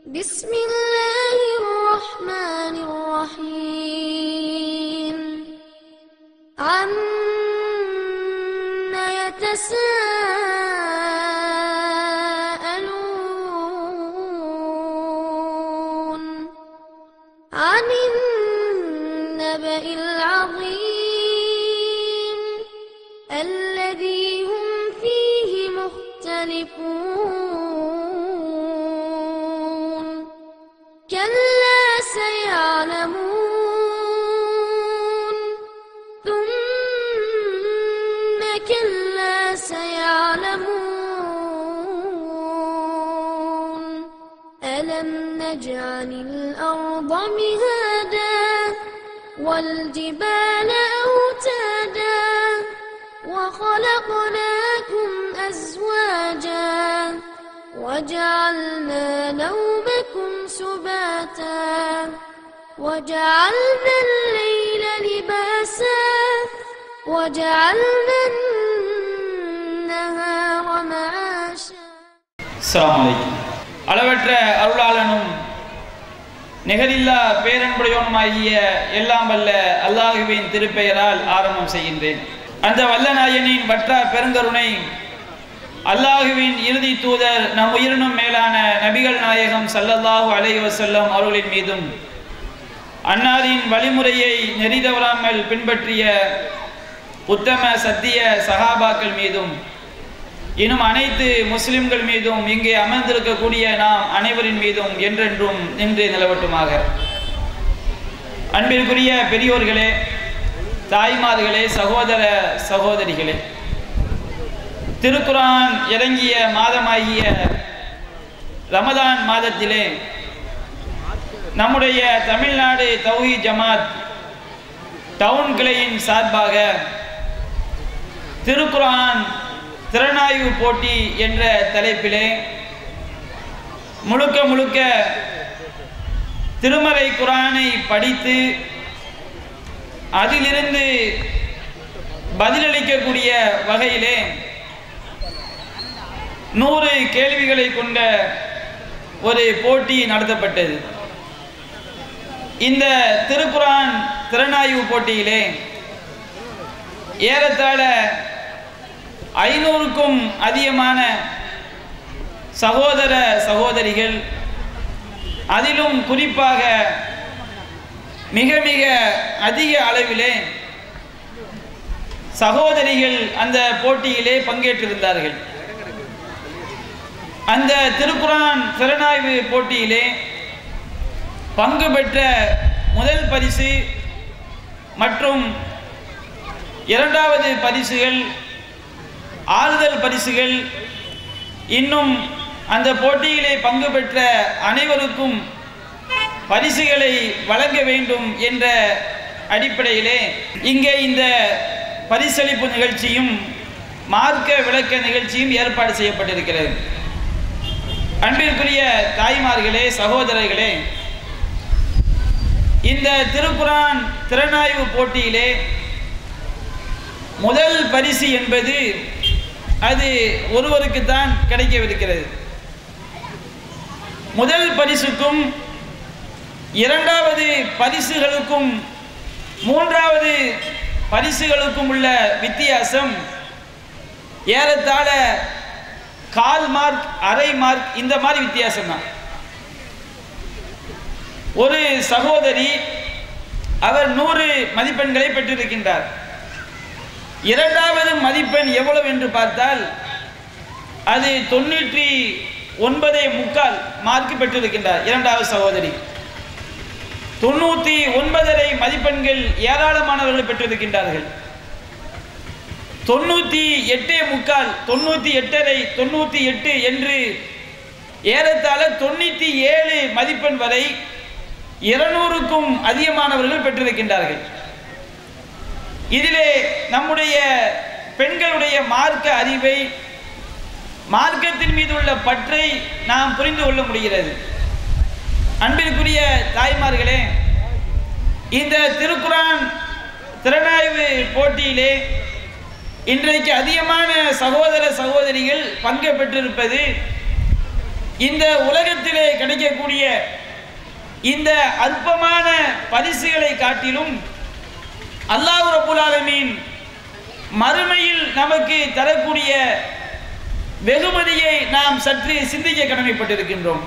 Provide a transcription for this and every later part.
بسم الله الرحمن الرحيم عم يتساءلون عن النبأ العظيم الذي هم فيه مختلفون كلا سيعلمون ثم كلا سيعلمون ألم نجعل الأرض مهادا والجبال أوتادا وخلقناكم أزواجا وجعلنا نومكم سباتا وجعلنا الليل لباسا وجعلنا النهار معاشا அஸ்ஸலாமு அலைக்கும் அளவற்ற அருளாளனும் நிகரில்லா பேரன்புடையவனுமாகிய எல்லாம் வல்ல அல்லாஹுவின் திருப்பெயரால் ஆரம்பம் செய்கின்றேன் அந்த வல்ல நாயனின் வற்றா பெருங்கருணை அல்லாஹுவின் இறுதி தூதர் நம் உயிரினும் மேலான நபிகள் நாயகம் ஸல்லல்லாஹு அலைஹி வஸல்லம் அவர்களின் மீதும் அன்னாரின் வழிமுறையை நெறிதவறாமல் பின்பற்றிய உத்தம சத்திய சகாபாக்கள் மீதும் இன்னும் அனைத்து முஸ்லிம்கள் மீதும் இங்கே அமர்ந்திருக்கக்கூடிய நாம் அனைவரின் மீதும் என்றென்றும் நின்று நிலவட்டுமாக அன்பிற்குரிய பெரியோர்களே தாய்மார்களே சகோதர சகோதரிகளே திருக்குரான் இறங்கிய மாதமாகிய ரமதான் மாதத்திலே நம்முடைய தமிழ்நாடு தௌஹி ஜமாத் டவுன் கிளையின் சார்பாக திருக்குரான் திறனாய்வு போட்டி என்ற தலைப்பிலே முழுக்க முழுக்க திருமறை குரானை படித்து அதிலிருந்து பதிலளிக்கக்கூடிய வகையிலே நூறு கேள்விகளை கொண்ட ஒரு போட்டி நடத்தப்பட்டது இந்த திருக்குரான் திறனாய்வு போட்டியிலே ஏறத்தாழ ஐநூறுக்கும் அதிகமான சகோதர சகோதரிகள் அதிலும் குறிப்பாக மிக மிக அதிக அளவிலே சகோதரிகள் அந்த போட்டியிலே பங்கேற்றிருந்தார்கள் அந்த திருக்குரான் திறனாய்வு போட்டியிலே பங்கு பெற்ற முதல் பரிசு மற்றும் இரண்டாவது பரிசுகள் ஆறுதல் பரிசுகள் இன்னும் அந்த போட்டியிலே பங்கு பெற்ற அனைவருக்கும் பரிசுகளை வழங்க வேண்டும் என்ற அடிப்படையிலே இங்கே இந்த பரிசளிப்பு நிகழ்ச்சியும் மார்க்க விளக்க நிகழ்ச்சியும் ஏற்பாடு செய்யப்பட்டிருக்கிறது அன்பிற்குரிய தாய்மார்களே சகோதரர்களே இந்த திருக்குரான் திறனாய்வு போட்டியிலே முதல் பரிசு என்பது அது ஒருவருக்கு தான் கிடைக்கவிருக்கிறது முதல் பரிசுக்கும் இரண்டாவது பரிசுகளுக்கும் மூன்றாவது பரிசுகளுக்கும் உள்ள வித்தியாசம் ஏறத்தாழ கால் மார்க் அரை மார்க் இந்த மாதிரி வித்தியாசம் தான் ஒரு சகோதரி அவர் நூறு மதிப்பெண்களை பெற்றிருக்கின்றார் இரண்டாவது மதிப்பெண் எவ்வளவு என்று பார்த்தால் அது தொண்ணூற்றி ஒன்பதே முக்கால் மார்க் பெற்றிருக்கின்றார் இரண்டாவது சகோதரி தொண்ணூற்றி ஒன்பதரை மதிப்பெண்கள் ஏராளமானவர்கள் பெற்றிருக்கின்றார்கள் தொண்ணூற்றி எட்டே முக்கால் தொண்ணூற்றி எட்டரை தொண்ணூற்றி எட்டு என்று ஏறத்தாழ தொண்ணூற்றி ஏழு மதிப்பெண் வரை இருநூறுக்கும் அதிகமானவர்கள் பெற்றிருக்கின்றார்கள் இதிலே நம்முடைய பெண்களுடைய மார்க்க அறிவை மார்க்கத்தின் மீது உள்ள பற்றை நாம் புரிந்து கொள்ள முடிகிறது அன்பிற்குரிய தாய்மார்களே இந்த திருக்குரான் திறனாய்வு போட்டியிலே இன்றைக்கு அதிகமான சகோதர சகோதரிகள் பங்கு பெற்றிருப்பது இந்த உலகத்திலே கிடைக்கக்கூடிய இந்த அல்பமான பரிசுகளை காட்டிலும் அல்லாஹ் ரபுல் ஆலமீன் மறுமையில் நமக்கு தரக்கூடிய வெகுமதியை நாம் சற்று சிந்திக்க கடமைப்பட்டிருக்கின்றோம்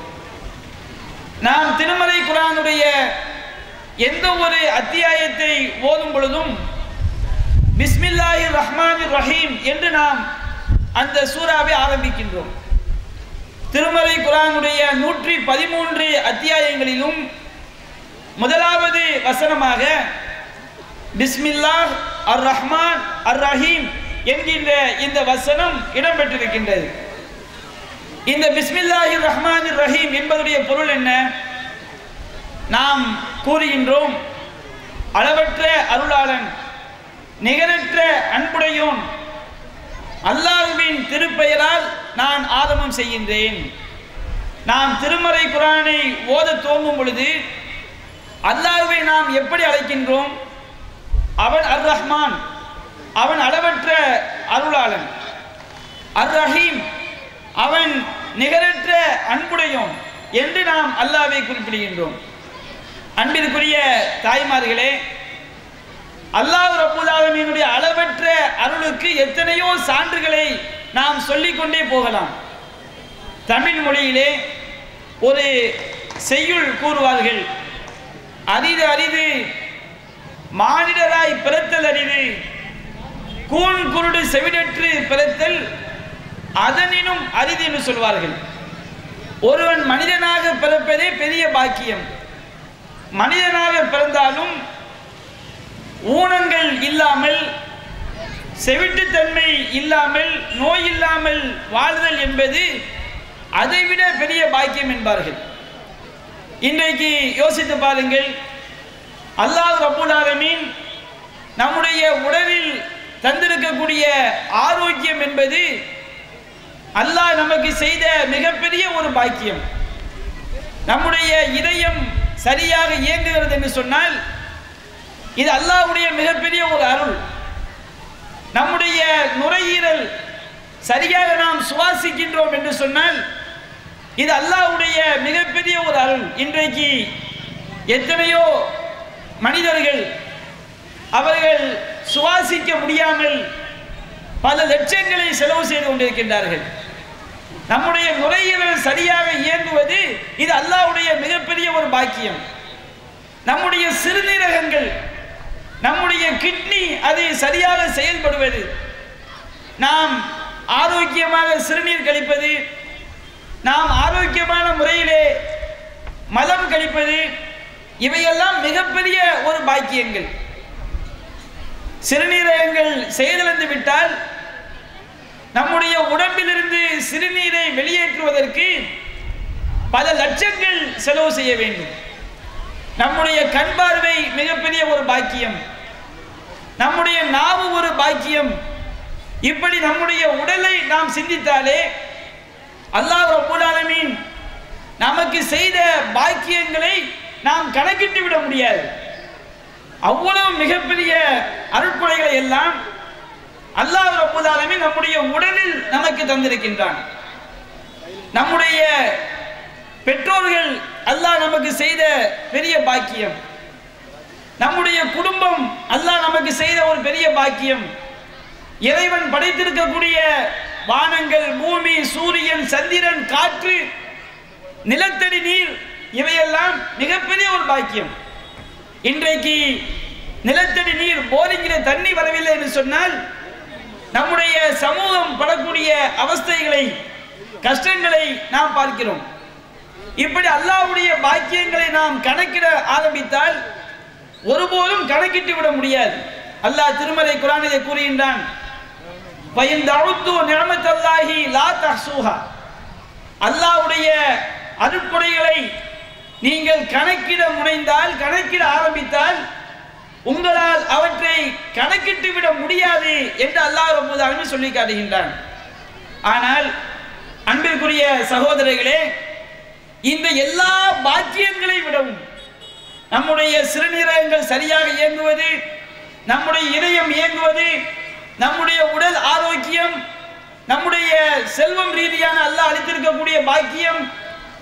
நாம் திருமலை குரானுடைய எந்த ஒரு அத்தியாயத்தை ஓதும் பொழுதும் பிஸ்மில்லாஹிர் ரஹ்மானிர் ரஹீம் என்று நாம் அந்த சூறாவை ஆரம்பிக்கின்றோம் திருமலை குரானுடைய நூற்றி பதிமூன்று அத்தியாயங்களிலும் முதலாவது வசனமாக பிஸ்மில்லாஹ் அர் ரஹ்மான் அர் ரஹீம் என்கின்ற இந்த வசனம் இடம்பெற்றிருக்கின்றது இந்த பிஸ்மில்லாஹிர் ரஹ்மான் ரஹீம் என்பதுடைய பொருள் என்ன நாம் கூறுகின்றோம் அளவற்ற அருளாளன் நிகரற்ற அன்புடையோன் அல்லாஹுவின் திருப்பெயரால் நான் ஆதமம் செய்கின்றேன் நாம் திருமறை குரானை ஓத துவங்கும் பொழுது அல்லாஹுவை நாம் எப்படி அழைக்கின்றோம் அவன் அர் ரஹ்மான் அவன் அளவற்ற அருளாளன் அர் ரஹீம் அவன் நிகரற்ற அன்புடையோன் என்று நாம் அல்லாவை குறிப்பிடுகின்றோம் அன்பிற்குரிய தாய்மார்களே அல்லாஹ் ரபுல் ஆலமீனுடைய அளவற்ற அருளுக்கு எத்தனையோ சான்றுகளை நாம் சொல்லிக்கொண்டே போகலாம் தமிழ் மொழியிலே ஒரு செய்யுள் கூறுவார்கள் அரிது அரிது மானிடராய் பிறத்தல் அரிது கூன் குருடு செவிடற்று பிறத்தல் அதனினும் அரிது என்று சொல்வார்கள் ஒருவன் மனிதனாக பிறப்பதே பெரிய பாக்கியம் மனிதனாக பிறந்தாலும் ஊனங்கள் இல்லாமல் செவிட்டுத்தன்மை இல்லாமல் நோய் இல்லாமல் வாழ்தல் என்பது அதைவிட பெரிய பாக்கியம் என்பார்கள் இன்றைக்கு யோசித்து பாருங்கள் அல்லாஹ் ரபுல் ஆலமீன் நம்முடைய உடலில் தந்திருக்கக்கூடிய ஆரோக்கியம் என்பது அல்லாஹ் நமக்கு செய்த மிகப்பெரிய ஒரு பாக்கியம் நம்முடைய இதயம் சரியாக இயங்குகிறது என்று சொன்னால் இது அல்லாஹ்வுடைய மிகப்பெரிய ஒரு அருள் நம்முடைய நுரையீரல் சரியாக நாம் சுவாசிக்கின்றோம் என்று சொன்னால் இது அல்லாஹ்வுடைய மிகப்பெரிய ஒரு அருள் இன்றைக்கு எத்தனையோ மனிதர்கள் அவர்கள் சுவாசிக்க முடியாமல் பல லட்சங்களை செலவு செய்து கொண்டிருக்கின்றார்கள் நம்முடைய நுரையீரல் சரியாக இயங்குவது இது அல்லாஹ்வுடைய மிகப்பெரிய ஒரு பாக்கியம் நம்முடைய சிறுநீரகங்கள் நம்முடைய கிட்னி அது சரியாக செயல்படுவது நாம் ஆரோக்கியமாக சிறுநீர் கழிப்பது நாம் ஆரோக்கியமான முறையிலே மலம் கழிப்பது இவையெல்லாம் மிகப்பெரிய ஒரு பாக்கியங்கள் சிறுநீரகங்கள் செயலிழந்து விட்டால் நம்முடைய உடம்பிலிருந்து சிறுநீரை வெளியேற்றுவதற்கு பல லட்சங்கள் செலவு செய்ய வேண்டும் நம்முடைய கண் பார்வை மிகப்பெரிய ஒரு பாக்கியம் நம்முடைய நாவு ஒரு பாக்கியம் இப்படி நம்முடைய உடலை நாம் சிந்தித்தாலே அல்லாஹ் ரப்பல் ஆலமீன் நமக்கு செய்த பாக்கியங்களை நாம் கணக்கிட்டு விட முடியாது அவ்வளவு மிகப்பெரிய அருட்கொலைகளை எல்லாம் அல்லாஹ் ரப்பல் ஆலமீன் நம்முடைய உடலில் நமக்கு தந்திருக்கின்றான் நம்முடைய பெற்றோர்கள் அல்லாஹ் நமக்கு செய்த பெரிய பாக்கியம் நம்முடைய குடும்பம் அல்லாஹ் நமக்கு செய்த ஒரு பெரிய பாக்கியம் இறைவன் படைத்திருக்கக்கூடிய வானங்கள் பூமி சூரியன் சந்திரன் காற்று நிலத்தடி நீர் இவையெல்லாம் மிகப்பெரிய ஒரு பாக்கியம் இன்றைக்கு நிலத்தடி நீர் போரிங்கில் தண்ணி வரவில்லை என்று சொன்னால் நம்முடைய சமூகம் படக்கூடிய அவஸ்தைகளை கஷ்டங்களை நாம் பார்க்கிறோம் இப்படி அல்லாஹ்வுடைய பாக்கியங்களை நாம் கணக்கிட ஆரம்பித்தால் ஒருபோதும் கணக்கிட்டு விட முடியாது அல்லாஹ் திருமலை குரானிலே கூறுகின்றான் பயந்தழுத்து நியமத்தல்லாஹி லா தஹ்சூஹா அல்லாஹ்வுடைய அருட்கொடைகளை நீங்கள் கணக்கிட முனைந்தால் கணக்கிட ஆரம்பித்தால் உங்களால் அவற்றை கணக்கிட்டு விட முடியாது என்று அல்லாஹ் ரப்பல் ஆலமீன் சொல்லி காட்டுகின்றான் ஆனால் அன்பிற்குரிய சகோதரர்களே இந்த எல்லா பாக்கியங்களை விடவும் நம்முடைய சிறுநீரகங்கள் சரியாக இயங்குவது நம்முடைய இதயம் இயங்குவது நம்முடைய உடல் ஆரோக்கியம் நம்முடைய செல்வம் ரீதியான அல்லாஹ் அளித்திருக்கக்கூடிய பாக்கியம்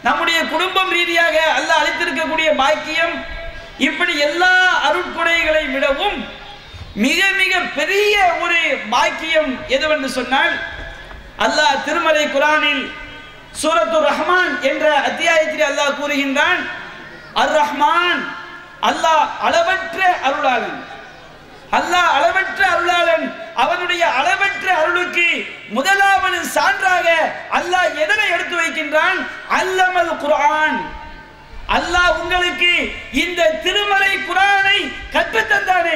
நம்முடைய குடும்பம் ரீதியாக அல்லாஹ் அளித்திருக்கக்கூடிய பாக்கியம் இப்படி எல்லா அருட்கொடைகளை விடவும் மிக மிக பெரிய ஒரு பாக்கியம் எதுவென்று சொன்னால் அல்லாஹ் திருமலை குரானில் சூரத்து ரஹ்மான் என்ற அத்தியாயத்தில் அல்லாஹ் கூறுகின்றான் அர் ரஹ்மான் அல்லாஹ் அளவற்ற அருளாளன் அல்லாஹ் அளவற்ற அருளாளன் அவனுடைய அளவற்ற அருளுக்கு முதலாவது சான்றாக அல்லாஹ் எதனை எடுத்து வைக்கின்றான் அல்லமல் குர்ஆன் அல்லாஹ் உங்களுக்கு இந்த திருமலை குரானை கற்றுத்தந்தானே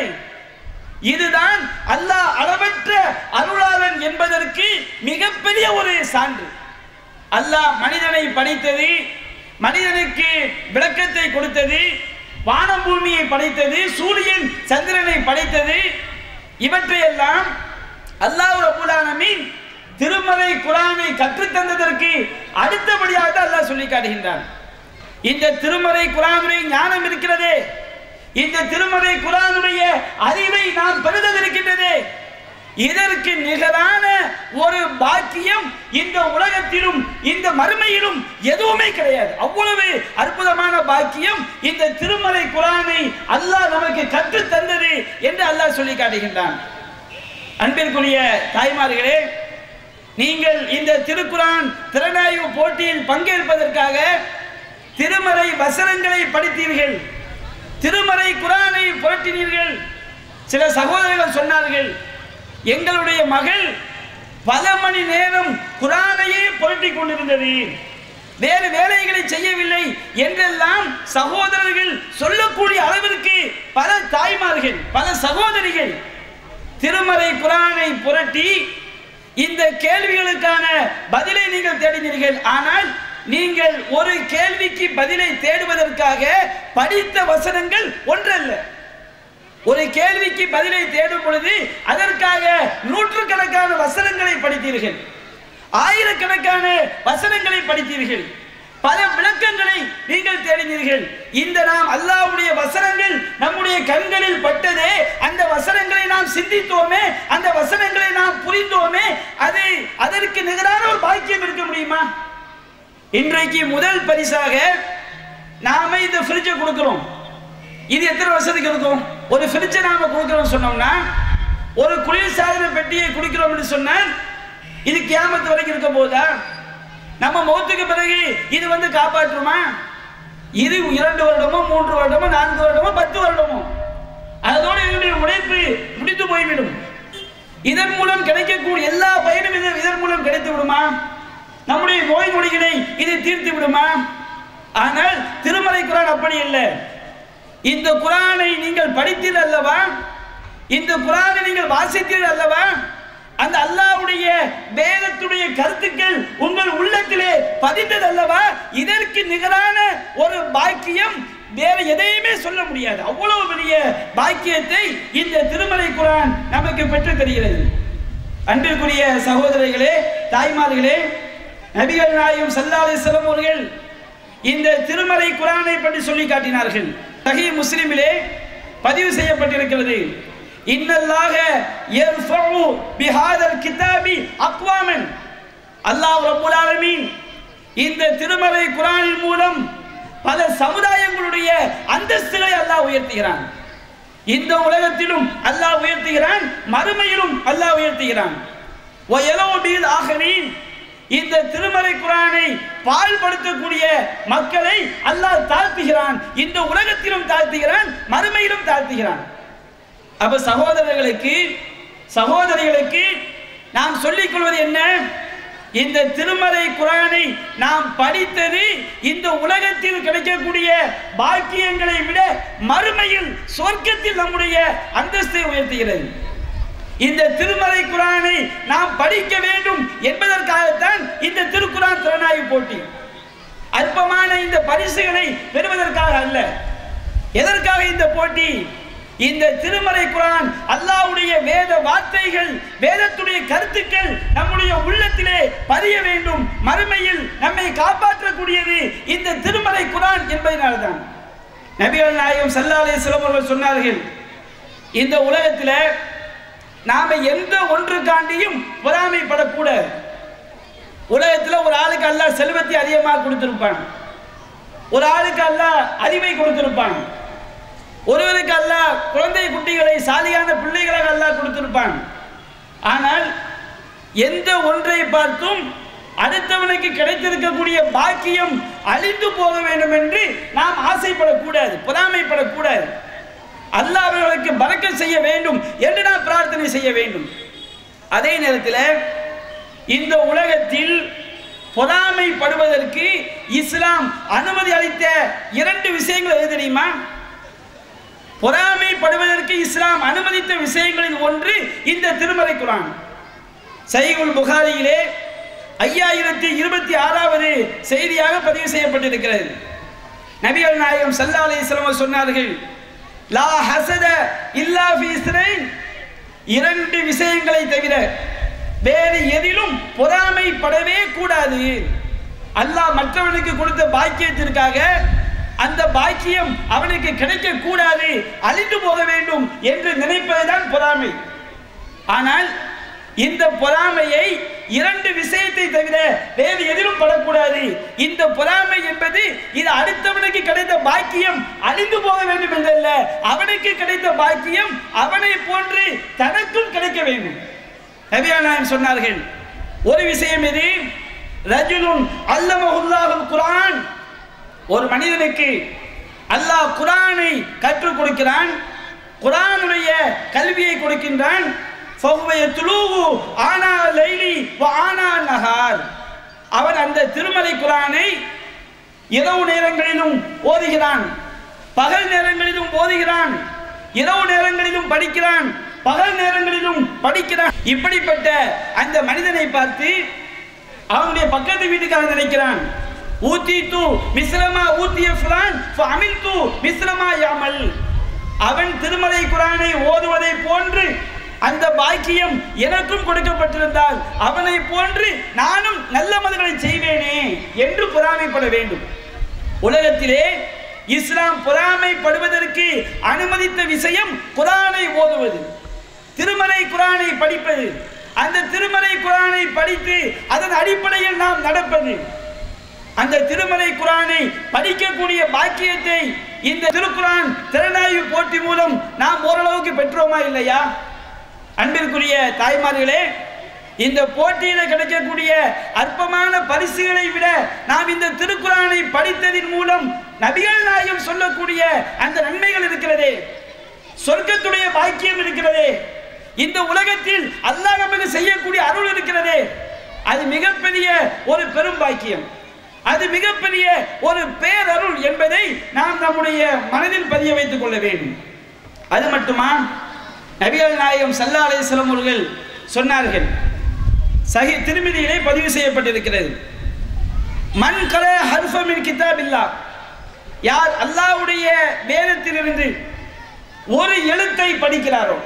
இதுதான் அல்லாஹ் அளவற்ற அருளாளன் என்பதற்கு மிகப்பெரிய ஒரு சான்று அல்லாஹ் மனிதனை படைத்தது மனிதனுக்கு விளக்கத்தை கொடுத்தது வானம் பூமியை படைத்தது சூரியன் சந்திரனை படைத்தது இவற்றையெல்லாம் அல்லாஹ் ரபுல் ஆலமீன் திருமலை குரானை கற்றுத்தந்ததற்கு அடுத்தபடியாக தான் அல்லாஹ் சொல்லி காட்டுகின்றான் இந்த திருமலை குரானுடைய ஞானம் இருக்கிறதே இந்த திருமலை குரானுடைய அறிவை நாம் பெறுதல் இருக்கின்றதே இதற்கு நிகரான ஒரு பாக்கியம் இந்த உலகத்திலும் இந்த மறுமையிலும் எதுவுமே கிடையாது அவ்வளவு அற்புதமான பாக்கியம் இந்த திருமலை குரானை அல்லாஹ் நமக்கு கற்று தந்தது என்று அல்லாஹ் சொல்லி காட்டுகின்றான் அன்பிற்குரிய தாய்மார்களே நீங்கள் இந்த திருக்குரான் திறனாய்வு போட்டியில் பங்கேற்பதற்காக திருமறை வசனங்களை படித்தீர்கள் திருமறை குரானை புரட்டினீர்கள் சில சகோதரர்கள் சொன்னார்கள் எங்களுடைய மகள் பல மணி நேரம் குரானையே புரட்டி கொண்டிருந்தது வேறு வேலைகளை செய்யவில்லை என்றெல்லாம் சகோதரர்கள் சொல்லக்கூடிய அளவிற்கு பல தாய்மார்கள் பல சகோதரிகள் திருமறை குரானை புரட்டி இந்த கேள்விகளுக்கான பதிலை நீங்கள் தேடினீர்கள் ஆனால் நீங்கள் ஒரு கேள்விக்கு பதிலை தேடுவதற்காக படித்த வசனங்கள் ஒன்றல்ல ஒரு கேள்விக்கு பதிலை தேடும் பொழுது அதற்காக நூற்றுக்கணக்கான வசனங்களை படித்தீர்கள் ஆயிரக்கணக்கான வசனங்களை படித்தீர்கள் பல விளக்கங்களை நீங்கள் தேடினீர்கள் இந்த நாம் அல்லாஹ்வுடைய வசனங்கள் நம்முடைய கண்களில் பட்டதே அந்த வசனங்களை நாம் சிந்தித்தோமே அந்த வசனங்களை நாம் புரிந்தோமே அது அதற்கு நிகரான ஒரு பாக்கியம் இருக்க முடியுமா இன்றைக்கு முதல் பரிசாக நாம இந்த ஃப்ரிட்ஜை கொடுக்கிறோம் இது எத்தனை வருஷத்துக்கு இருக்கும் ஒரு ஃப்ரிட்ஜை நாம கொடுக்கிறோம் சொன்னோம்னா ஒரு குளிர்சாதன பெட்டியை குடிக்கிறோம்னு சொன்னால் இது கியாமத்து வரைக்கும் இருக்க போதா நம்ம மௌத்துக்கு பிறகு இது வந்து காப்பாற்றுமா இது இரண்டு வருடமோ மூன்று வருடமோ நான்கு வருடமோ பத்து வருடமோ அதோடு என்னுடைய உழைப்பு முடித்து போய்விடும் இதன் மூலம் கிடைக்கக்கூடிய எல்லா பயனும் இது- இதன் மூலம் கிடைத்து விடுமா நம்முடைய நோய் நொடிகளை இது தீர்த்து விடுமா ஆனால் திருமலை குரான் அப்படி இல்லை இந்த குரானை நீங்கள் படித்தீர்கள் அல்லவா இந்த குரானை நீங்கள் வாசித்தீர்கள் அல்லவா அந்த அல்லாஹ்வுடைய வேதத்துடைய கருத்துக்கள் உங்கள் உள்ளத்திலே பதிந்தது அல்லவா இதற்கு நிகரான ஒரு பாக்கியம் வேற எதையுமே சொல்ல முடியாது அவ்வளவு பெரிய பாக்கியத்தை இந்த திருமலை குரான் நமக்கு பெற்றுத் தருகிறது அன்பிற்குரிய சகோதரிகளே தாய்மார்களே நபிகள் நாயகம் ஸல்லல்லாஹு அலைஹி வஸல்லம் அவர்கள் இந்த திருமறை குரானை பற்றி சொல்லி காட்டினார்கள் சஹீ முஸ்லிமிலே பதிவு செய்யப்பட்டிருக்கிறது இன்னல்லாக யர்ஃபஉ பிஹாதல் கிதாபி அக்வாமன் அல்லாஹ் ரப்பல் ஆலமீன் இந்த திருமறை குரானின் மூலம் பல சமுதாயங்களுடைய அந்தஸ்துகளை அல்லாஹ் உயர்த்துகிறான் இந்த உலகத்திலும் அல்லாஹ் உயர்த்துகிறான் மறுமையிலும் அல்லாஹ் உயர்த்துகிறான் வயலோ பீல் ஆகரீன் இந்த திருமறை குரானை பால்படுத்தக்கூடிய மக்களை அல்லாஹ் தாழ்த்துகிறான் இந்த உலகத்திலும் தாழ்த்துகிறான் மறுமையிலும் தாழ்த்துகிறான் அப்ப சகோதரர்களுக்கு சகோதரிகளுக்கு நாம் சொல்லிக் கொள்வது என்ன இந்த திருமறை குரானை நாம் படித்தது இந்த உலகத்தில் கிடைக்கக்கூடிய பாக்கியங்களை விட மறுமையில் சொர்க்கத்தில் நம்முடைய அந்தஸ்தை உயர்த்துகிறது இந்த திருமறை குரானை நாம் படிக்க வேண்டும் என்பதற்காகத்தான் இந்த திருக்குரான் திறனாய்வு போட்டி அற்பமான இந்த பரிசுகளை பெறுவதற்காக அல்ல எதற்காக இந்த போட்டி இந்த திருமறை குரான் அல்லாஹ்வுடைய வேத வார்த்தைகள் வேதத்துடைய கருத்துக்கள் நம்முடைய உள்ளத்திலே பதிய வேண்டும் மறுமையில் நம்மை காப்பாற்றக்கூடியது இந்த திருமறை குரான் என்பதனால்தான் நபிகள் நாயகம் ஸல்லல்லாஹு அலைஹி வஸல்லம் அவர்கள் சொன்னார்கள் இந்த உலகத்தில் நாம எந்த ஒன்றுக்காண்டியும் பொறாமைப்படக்கூடாது உலகத்தில் ஒரு ஆளுக்கு அல்லாஹ் செல்வத்தை அதிகமாக கொடுத்திருப்பான் ஒரு ஆளுக்கு அல்லாஹ் அறிவை கொடுத்திருப்பான் ஒருவருக்கு அல்லாஹ் குழந்தை குட்டிகளை சாலியான பிள்ளைகளாக அல்லாஹ் கொடுத்திருப்பான் ஆனால் எந்த ஒன்றை பார்த்தும் அடுத்தவனுக்கு கிடைத்திருக்கக்கூடிய பாக்கியம் அழிந்து போக வேண்டும் என்று நாம் ஆசைப்படக்கூடாது பொறாமைப்படக்கூடாது அல்லாஹ் அவர்களுக்கு பறக்க செய்ய வேண்டும் என்று நாம் பிரார்த்தனை செய்ய வேண்டும் அதே நேரத்தில் இந்த உலகத்தில் பொறாமைப்படுவதற்கு இஸ்லாம் அனுமதி அளித்த இரண்டு விஷயங்கள் எது தெரியுமா பொறாமைப்படுவதற்கு இஸ்லாம் அனுமதித்த விஷயங்களில் ஒன்று இந்த திருமறை குரான் சைகுல் புகாரியிலே ஐயாயிரத்தி இருபத்தி ஆறாவது செய்தியாக பதிவு செய்யப்பட்டிருக்கிறது நபிகள் நாயகம் சல்லா அலிஸ்லாம் சொன்னார்கள் லா ஹசத இல்லா ஃபீ இஸ்ரைன் இரண்டு விஷயங்களை தவிர வேறு எதிலும் பொறாமைப்படவே கூடாது அல்லாஹ் மற்றவனுக்கு கொடுத்த பாக்கியத்திற்காக அந்த பாக்கியம் அவனுக்கு கிடைக்க கூடாது அழிந்து போக வேண்டும் என்று நினைப்பதுதான் பொறாமை ஆனால் இந்த பொறாமையை இரண்டு விஷயத்தை தவிர வேறு எதிலும் படக்கூடாது இந்த பொறாமை என்பது இது அடுத்தவனுக்கு கிடைத்த பாக்கியம் அழிந்து போக வேண்டும் என்றல்ல அவனுக்கு கிடைத்த பாக்கியம் அவனை போன்று தனக்கும் கிடைக்க வேண்டும் நபியானாயம் சொன்னார்கள் ஒரு விஷயம் எது ரஜுலுன் அல்லமஹுல்லாஹுல் குரான் ஒரு மனிதனுக்கு அல்லாஹ் குரானை கற்றுக் கொடுக்கிறான் குரானுடைய கல்வியை கொடுக்கின்றான் ஃபஹுவ யத்லூஹு ஆனா லைலி வ ஆனா நஹார் அவன் அந்த திருமலை குரானை இரவு நேரங்களிலும் ஓதுகிறான் பகல் நேரங்களிலும் ஓதுகிறான் இரவு நேரங்களிலும் படிக்கிறான் பகல் நேரங்களிலும் படிக்கிறான் இப்படிப்பட்ட அந்த மனிதனை பார்த்து அவனுடைய பக்கத்து வீட்டுக்காரன் நினைக்கிறான் ஊத்தி தூ மிஸ்ரமா ஊத்திய ஃபுலான் அமில் தூ மிஸ்ரமா யாமல் அவன் திருமலை குரானை ஓதுவதை போன்று அந்த பாக்கியம் எனக்கும் கொடுக்கப்பட்டிருந்தால் அவனை போன்று நானும் நல்ல மதுகளை செய்வேனே என்று பொறாமைப்பட வேண்டும் உலகத்திலே இஸ்லாம் பொறாமைப்படுவதற்கு அனுமதித்த விஷயம் குரானை ஓதுவது திருமலை குரானை படிப்பது அந்த திருமலை குரானை படித்து அதன் அடிப்படையில் நாம் நடப்பது அந்த திருமலை குரானை படிக்கக்கூடிய பாக்கியத்தை இந்த திருக்குரான் திறனாய்வு போட்டி மூலம் நாம் ஓரளவுக்கு பெற்றோமா இல்லையா அன்பிற்குரிய தாய்மார்களே இந்த போட்டியில கிடைக்கக்கூடிய அற்பமான பரிசுகளை விட நாம் இந்த திருக்குறானை படித்ததின் மூலம் நபிகள் நாயகம் சொல்லக்கூடிய அந்த நன்மைகள் இருக்கிறதே சொர்க்கத்துடைய பாக்கியம் இருக்கிறதே இந்த உலகத்தில் அல்லாஹ் நமக்கு செய்யக்கூடிய அருள் இருக்கிறதே அது மிகப்பெரிய ஒரு பெரும் பாக்கியம் அது மிகப்பெரிய ஒரு பேரருள் என்பதை நாம் நம்முடைய மனதில் பதிய வைத்துக் கொள்ள வேண்டும் அது மட்டுமா நபிகள் நாயகம் சல்லா அலிஸ்லாம் அவர்கள் சொன்னார்கள் சஹி திருமதியிலே பதிவு செய்யப்பட்டிருக்கிறது மண் கல ஹர்ஃபமின் கிதாபில்லா யார் அல்லாஹ்வுடைய வேதத்திலிருந்து ஒரு எழுத்தை படிக்கிறாரோ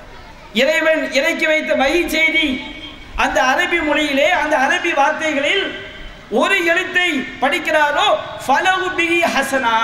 இறைவன் இறக்கி வைத்த வகை செய்தி அந்த அரபி மொழியிலே அந்த அரபி வார்த்தைகளில் ஒரு எழுத்தை படிக்கிறாரோ ஃபலகு பிகி ஹசனா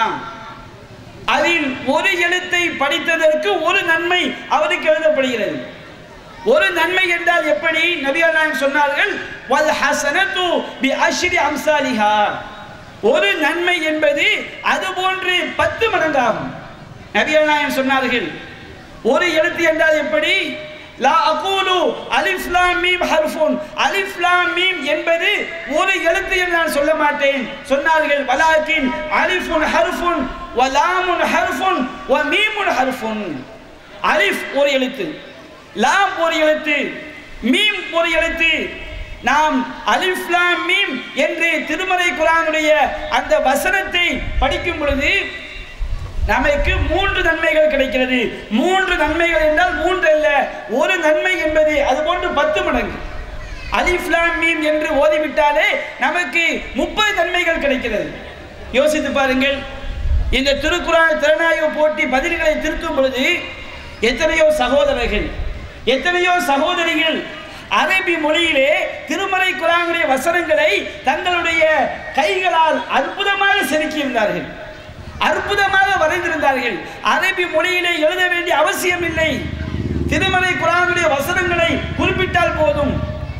அதில் ஒரு எழுத்தை படித்ததற்கு ஒரு நன்மை அவருக்கு எழுதப்படுகிறது ஒரு நன்மை என்றால் எப்படி நபிகள் நாயகம் சொன்னார்கள் வல் ஹசனத்து பி அஷ்ரி அம்சாலிஹா ஒரு நன்மை என்பது அது போன்று பத்து மடங்காகும் நபிகள் நாயகம் சொன்னார்கள் ஒரு எழுத்து என்றால் எப்படி லா அகூலு அலிஃப் லாம் மீம் ஹர்ஃபுன் அலிஃப் லாம் மீம் என்பது ஒரு எழுத்து என்று நான் சொல்ல மாட்டேன் சொன்னார்கள் வலாக்கின் அலிஃபுன் ஹர்ஃபுன் வ லாமுன் ஹர்ஃபுன் வ மீமுன் ஹர்ஃபுன் அலிஃப் ஒரு எழுத்து லாம் ஒரு எழுத்து மீம் ஒரு எழுத்து நாம் அலிஃப் லாம் மீம் என்று திருமலை குரானுடைய அந்த வசனத்தை படிக்கும் பொழுது நமக்கு மூன்று நன்மைகள் கிடைக்கிறது மூன்று நன்மைகள் என்றால் மூன்று அல்ல ஒரு நன்மை என்பது அது போன்று பத்து மடங்கு அலிஃப் லாம் மீம் என்று ஓதிவிட்டாலே நமக்கு முப்பது நன்மைகள் கிடைக்கிறது யோசித்து பாருங்கள் இந்த திருக்குறான் திறனாய்வு போட்டி பதில்களை திருத்தும் பொழுது எத்தனையோ சகோதரர்கள் எத்தனையோ சகோதரிகள் அரபி மொழியிலே திருமறை குரானுடைய வசனங்களை தங்களுடைய கைகளால் அற்புதமாக செதுக்கியிருந்தார்கள் அற்புதமாக வரைந்திருந்தார்கள் அரபி மொழியிலே எழுத வேண்டிய அவசியம் இல்லை திருமலை குரானுடைய வசனங்களை குறிப்பிட்டால் போதும்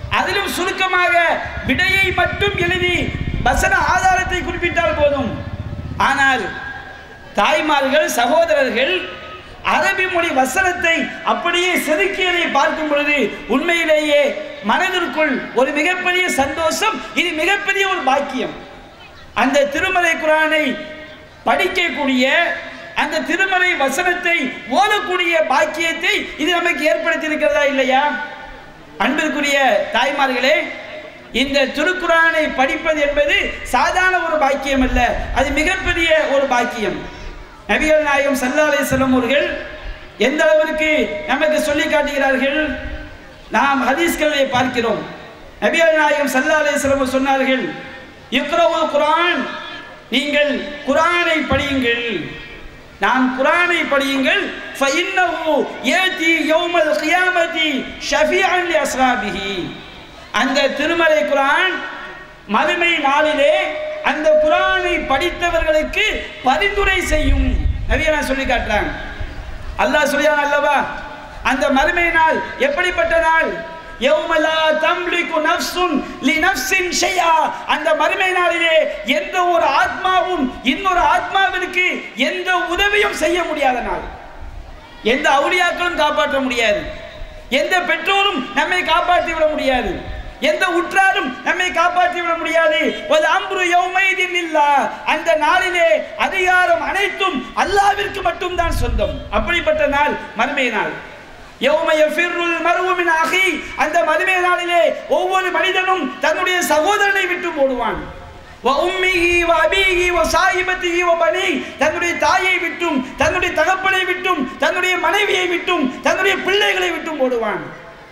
அதிலும் சுருக்கமாக விடையை மட்டும் எழுதி வசன ஆதாரத்தை குறிப்பிட்டால் போதும் ஆனால் தாய்மார்கள் சகோதரர்கள் அரபி மொழி வசனத்தை அப்படியே செதுக்கியதை பார்க்கும் பொழுது உண்மையிலேயே மனதிற்குள் ஒரு மிகப்பெரிய சந்தோஷம் இது மிகப்பெரிய ஒரு பாக்கியம் அந்த திருமலை குரானை படிக்கக்கூடிய அந்த திருமலை வசனத்தை ஓதக்கூடிய பாக்கியத்தை இது நமக்கு ஏற்படுத்தி இருக்கிறதா இல்லையா அன்பிற்குரிய தாய்மார்களே இந்த திருக்குறானை படிப்பது என்பது சாதாரண ஒரு பாக்கியம் அல்ல அது மிகப்பெரிய ஒரு பாக்கியம் நபிகள் நாயகம் சல்லா அலிஸ்லாம் அவர்கள் எந்த அளவிற்கு நமக்கு சொல்லி காட்டுகிறார்கள் நாம் ஹதீஸ்களை பார்க்கிறோம் நபிகள் நாயகம் சல்லா அலிஸ்லாம் சொன்னார்கள் இக்ரவு குரான் நீங்கள் குரானை படியுங்கள் நாம் குரானை படியுங்கள் ஃபஇன்னஹு யாதி யௌமல் கியாமதி ஷஃபியன் லி அஸ்ஹாபிஹி அந்த திருமலை குரான் மறுமை நாளிலே அந்த குரானை படித்தவர்களுக்கு பரிந்துரை செய்யும் நபியா நான் சொல்லி காட்டுறாங்க அல்லாஹ் சொல்லியான் அல்லவா அந்த மறுமை நாள் எப்படிப்பட்ட நாள் யௌமலா தம்லிகு நஃப்சுன் லி நஃப்சின் ஷைஆ அந்த மறுமை நாளிலே எந்த ஒரு ஆத்மாவும் இன்னொரு ஆத்மாவிற்கு எந்த உதவியும் செய்ய முடியாத நாள் எந்த அவுளியாக்களும் காப்பாற்ற முடியாது எந்த பெற்றோரும் நம்மை காப்பாற்றி விட முடியாது எந்த உற்றாரும் நம்மை காப்பாற்றி விட முடியாது ஒரு அம்புரு யௌமைதின் இல்லா அந்த நாளிலே அதிகாரம் அனைத்தும் அல்லாவிற்கு மட்டும்தான் சொந்தம் அப்படிப்பட்ட நாள் மறுமை நாள் யௌமய ஃபிர்ருல் மருவுமின் அகி அந்த மறுமை நாளிலே ஒவ்வொரு மனிதனும் தன்னுடைய சகோதரனை விட்டு போடுவான் வ உம்மிஹி வ அபீஹி வ சாயிபத்திஹி வ பனி தன்னுடைய தாயை விட்டும் தன்னுடைய தகப்பனை விட்டும் தன்னுடைய மனைவியை விட்டும் தன்னுடைய பிள்ளைகளை விட்டும் போடுவான்